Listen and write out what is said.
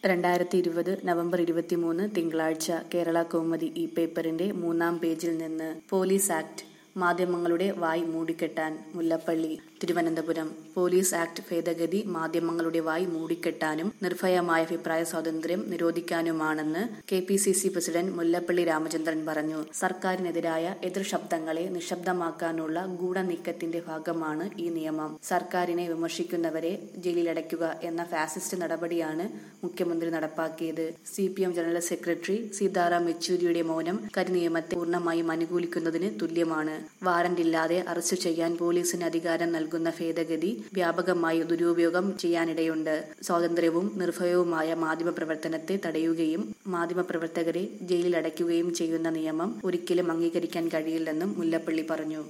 രണ്ടായിരത്തി ഇരുപത് നവംബർ ഇരുപത്തിമൂന്ന് തിങ്കളാഴ്ച കേരള കൗമുദി ഈ പേപ്പറിന്റെ മൂന്നാം പേജിൽ നിന്ന് പോലീസ് ആക്ട് മാധ്യമങ്ങളുടെ വായ് മൂടിക്കെട്ടാൻ മുല്ലപ്പള്ളി തിരുവനന്തപുരം പോലീസ് ആക്ട് ഭേദഗതി മാധ്യമങ്ങളുടെ വായ് മൂടിക്കെട്ടാനും നിർഭയമായ അഭിപ്രായ സ്വാതന്ത്ര്യം നിരോധിക്കാനുമാണെന്ന് K P C C president Mullappally Ramachandran പറഞ്ഞു സർക്കാരിനെതിരായ എതിർ ശബ്ദങ്ങളെ നിശബ്ദമാക്കാനുള്ള ഗൂഢനീക്കത്തിന്റെ ഭാഗമാണ് ഈ നിയമം സർക്കാരിനെ വിമർശിക്കുന്നവരെ ജയിലിലടയ്ക്കുക എന്ന ഫാസിസ്റ്റ് നടപടിയാണ് മുഖ്യമന്ത്രി നടപ്പാക്കിയത് C P M general secretary Sitaram യെച്ചൂരിയുടെ മൗനം കരിനിയമത്തെ പൂർണ്ണമായും അനുകൂലിക്കുന്നതിന് തുല്യമാണ് വാറന്റില്ലാതെ അറസ്റ്റ് ചെയ്യാൻ പോലീസിന് അധികാരം നൽകുന്ന ഭേദഗതി വ്യാപകമായി ദുരുപയോഗം ചെയ്യാനിടയുണ്ട് സ്വാതന്ത്ര്യവും നിർഭയവുമായ മാധ്യമപ്രവർത്തനത്തെ തടയുകയും മാധ്യമപ്രവർത്തകരെ ജയിലിലടയ്ക്കുകയും ചെയ്യുന്ന നിയമം ഒരിക്കലും അംഗീകരിക്കാൻ കഴിയില്ലെന്നും മുല്ലപ്പള്ളി പറഞ്ഞു